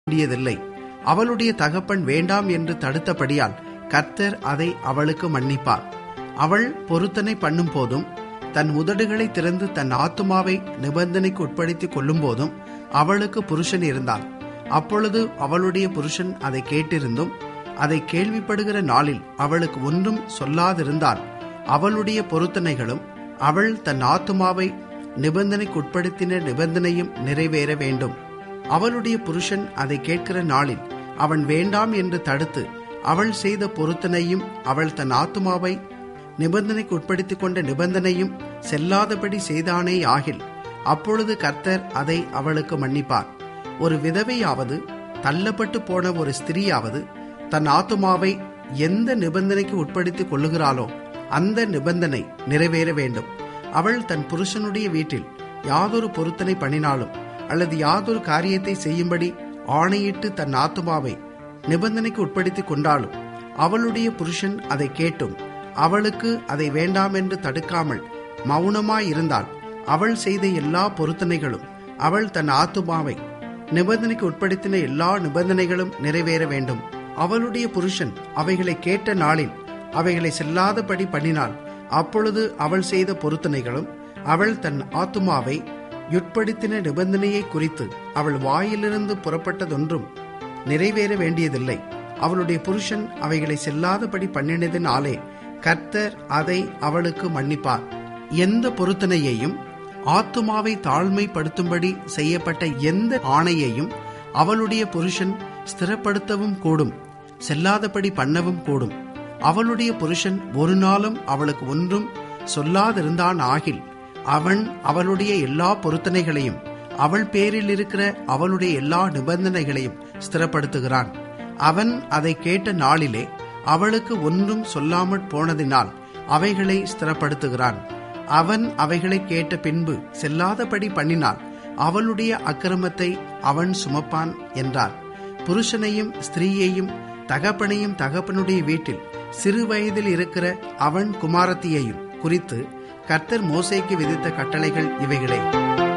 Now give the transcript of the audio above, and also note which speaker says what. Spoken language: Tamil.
Speaker 1: வேண்டியதில்லை அவளுடைய தகப்பன் வேண்டாம் என்று தடுத்தபடியால் கர்த்தர் அதை அவளுக்கு மன்னிப்பார் அவள் பொருத்தனை பண்ணும் போதும் தன் உதடுகளை திறந்து தன் ஆத்துமாவை நிபந்தனைக்கு உட்படுத்திக் கொள்ளும் போதும் அவளுக்கு புருஷன் இருந்தான் அப்பொழுது அவளுடைய புருஷன் அதை கேட்டிருந்தும் அதை கேள்விப்படுகிற நாளில் அவளுக்கு ஒன்றும் சொல்லாதிருந்தால் அவளுடைய பொருத்தனைகளும் அவள் தன் ஆத்துமாவை நிபந்தனைக்கு உட்படுத்தின நிபந்தனையும் நிறைவேற வேண்டும் அவளுடைய புருஷன் அதை கேட்கிற நாளில் அவன் வேண்டாம் என்று தடுத்து அவள் செய்த பொருத்தனையும் அவள் தன் ஆத்துமாவை நிபந்தனைக்கு உட்படுத்திக் கொண்ட நிபந்தனையும் செல்லாதபடி செய்தானே ஆகில் அப்பொழுது கர்த்தர் அதை அவளுக்கு மன்னிப்பார் ஒரு விதவையாவது தள்ளப்பட்டு போன ஒரு ஸ்திரீயாவது தன் ஆத்துமாவை எந்த நிபந்தனைக்கு உட்படுத்திக் கொள்ளுகிறாளோ அந்த நிபந்தனை நிறைவேற வேண்டும் அவள் தன் புருஷனுடைய வீட்டில் யாதொரு பொருத்தனை பண்ணினாலும் அல்லது யாதொரு காரியத்தை செய்யும்படி ஆணையிட்டு தன் ஆத்துமாவை நிபந்தனைக்கு உட்படுத்திக் கொண்டாலும் அவளுடைய புருஷன் அதை கேட்டும் அவளுக்கு அதை வேண்டாம் என்று தடுக்காமல் மௌனமாயிருந்தால் அவள் செய்த எல்லா பொருத்தனைகளும் அவள் தன் ஆத்துமாவை நிபந்தனைக்கு உட்படுத்தின எல்லா நிபந்தனைகளும் நிறைவேற வேண்டும் அவளுடைய புருஷன் அவைகளை கேட்ட நாளில் அவைகளை செல்லாதபடி பண்ணினாள் அப்பொழுது அவள் செய்த பொருத்தனைகளும் அவள் தன் ஆத்துமாவை யுட்படுத்தின நிபந்தனையை குறித்து அவள் வாயிலிருந்து புறப்பட்டதொன்றும் நிறைவேற வேண்டியதில்லை அவளுடைய புருஷன் அவைகளை செல்லாதபடி பண்ணினதினாலே கர்த்தர் அதை அவளுக்கு மன்னிப்பார் எந்த பொருத்தனையையும் ஆத்துமாவை தாழ்மைப்படுத்தும்படி செய்யப்பட்ட எந்த ஆணையையும் அவளுடைய புருஷன் ஸ்திரப்படுத்தவும் கூடும் செல்லாதபடி பண்ணவும் கூடும் அவளுடைய புருஷன் ஒரு நாளும் அவளுக்கு ஒன்றும் சொல்லாதிருந்தான் ஆகில் அவன் அவளுடைய எல்லா பொருத்தனைகளையும் அவள் பேரில் இருக்கிற அவளுடைய எல்லா நிபந்தனைகளையும் ஸ்திரப்படுத்துகிறான் அவன் அதை கேட்ட நாளிலே அவளுக்கு ஒன்றும் சொல்லாமற் போனதினால் அவைகளை ஸ்திரப்படுத்துகிறான் அவன் அவைகளை கேட்ட பின்பு செல்லாதபடி பண்ணினால் அவளுடைய அக்கிரமத்தை அவன் சுமப்பான் என்றார் புருஷனையும் ஸ்திரீயையும் தகப்பனையும் தகப்பனுடைய வீட்டில் சிறு வயதில் இருக்கிற அவன் குமாரத்தியையும் குறித்து கர்த்தர் மோசைக்கு விதித்த கட்டளைகள் இவைகளே